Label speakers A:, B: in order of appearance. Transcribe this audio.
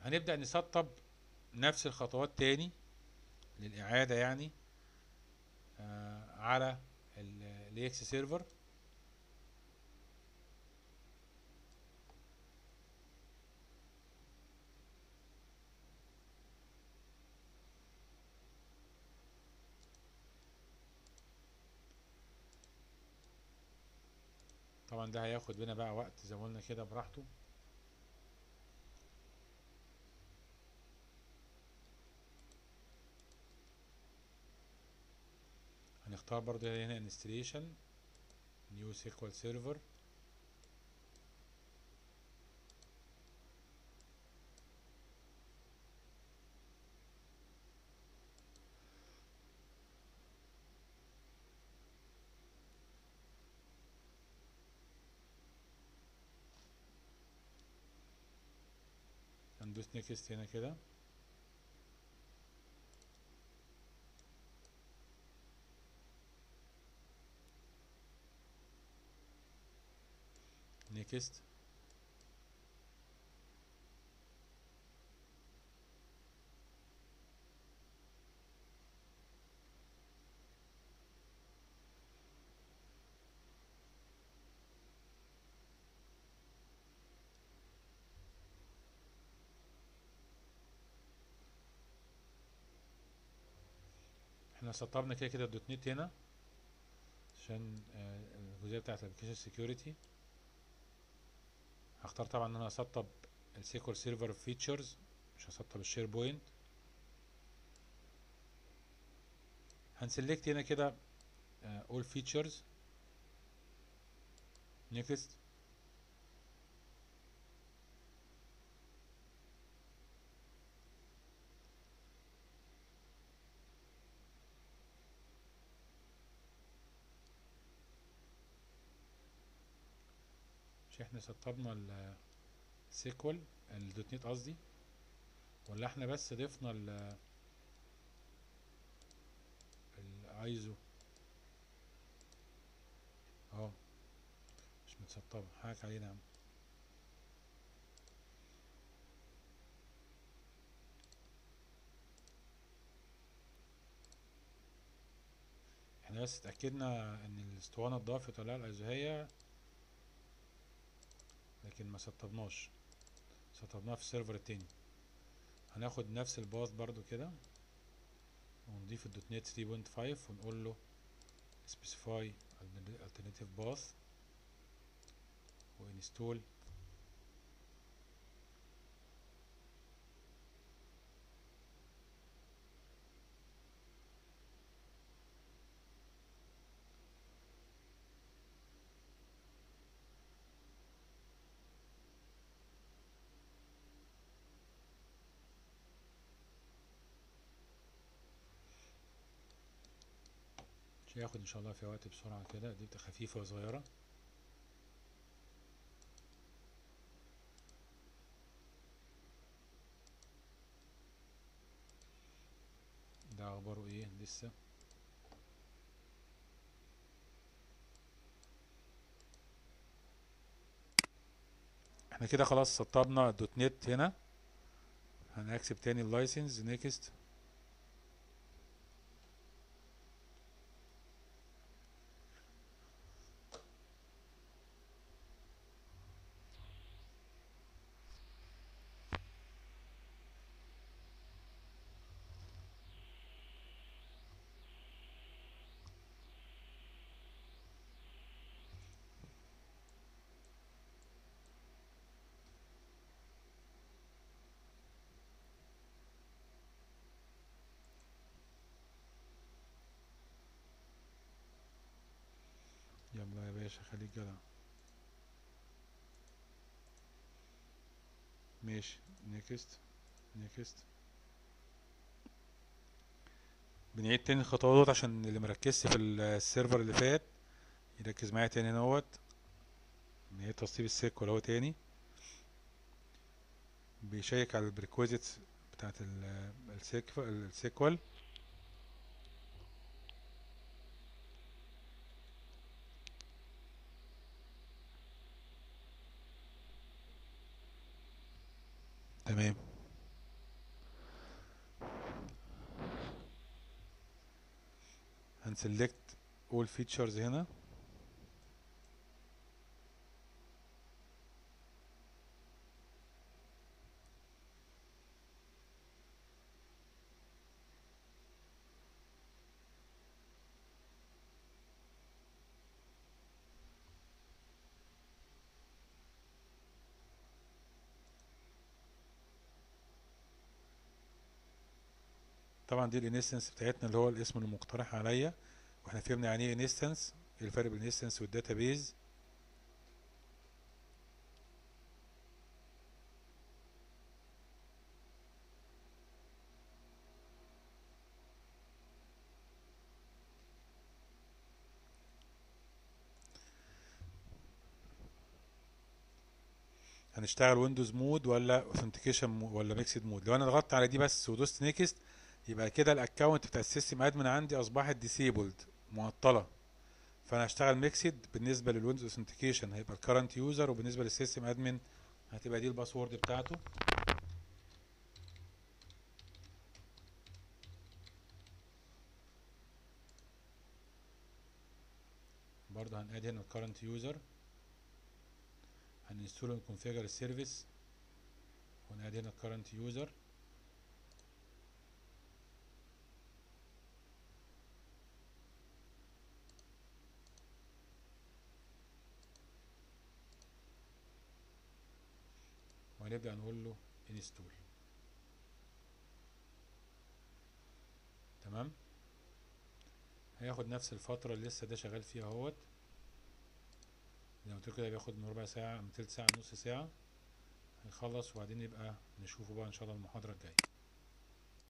A: هنبدأ نسطب نفس الخطوات تاني للإعادة يعني آه على الاكس سيرفر طبعا ده هياخد بينا بقى وقت زي ما قلنا كده براحته هنختار برضو هنا انستليشن نيو سيكوال سيرفر هندوس نيكست هنا كده نيكست احنا سطبنا كده كده الدوت نت هنا عشان آه، الجزئيه بتاعت الابلكيشن سيكيورتي هختار طبعا ان انا اسطب السيكول سيرفر فيتشرز مش هسطب الشير بوينت هنسلكت هنا كده اول فيتشرز نيكست مش احنا سطبنا السيكوال الدوت نت قصدي ولا احنا بس ضفنا ال الايزو اه مش متسطبه حقك علينا يا عم احنا بس اتأكدنا ان الاسطوانة اتضافت ولا لا الايزوهية لكن ما سطبناش سطبناها في السيرفر التاني هناخد نفس الباث برضو كده ونضيف الدوت نت 3.5 ونقول له specify alternative path وانستول مش هياخد ان شاء الله في وقت بسرعة كده دي بتبقى خفيفة وصغيرة ده اخباره ايه لسه احنا كده خلاص سطبنا دوت نت هنا هنكسب تاني اللايسنس نيكست يلا يا باشا خليك جدع ماشي نيكست نيكست بنعيد تاني الخطوات عشان اللي مركزش في السيرفر اللي فات يركز معايا تاني اهوت نهاية تسطيب السيكوال اهو تاني بيشيك على البريكويزيتس بتاعت السيكوال تمام هنسلكت all features هنا طبعا دي الانستنس بتاعتنا اللي هو الاسم المقترح عليا واحنا فهمنا يعني ايه انستنس ايه الفرق بين الانستنس والداتابيز هنشتغل ويندوز مود ولا اوثنتيكيشن ولا ميكسد مود لو انا ضغطت على دي بس ودوست نيكست يبقى كده الاكونت بتاع السيستم ادمن عندي اصبحت ديسيبلد معطله فانا هشتغل ميكسد بالنسبه للويندوز اوثنتيكيشن هيبقى الكرنت يوزر وبالنسبه للسيستم ادمن هتبقى دي الباسورد بتاعته برضه هنقاد هنا الكرنت يوزر هنستول ونكونفيجر السيرفيس ونقاد هنا الكرنت يوزر وهنبدأ نقول له انستول تمام هياخد نفس الفترة اللي لسه ده شغال فيها اهوت زي ما قلت كده بياخد من ربع ساعة من تلت ساعة نص ساعة هيخلص وبعدين يبقى نشوفه بقى ان شاء الله المحاضرة الجاية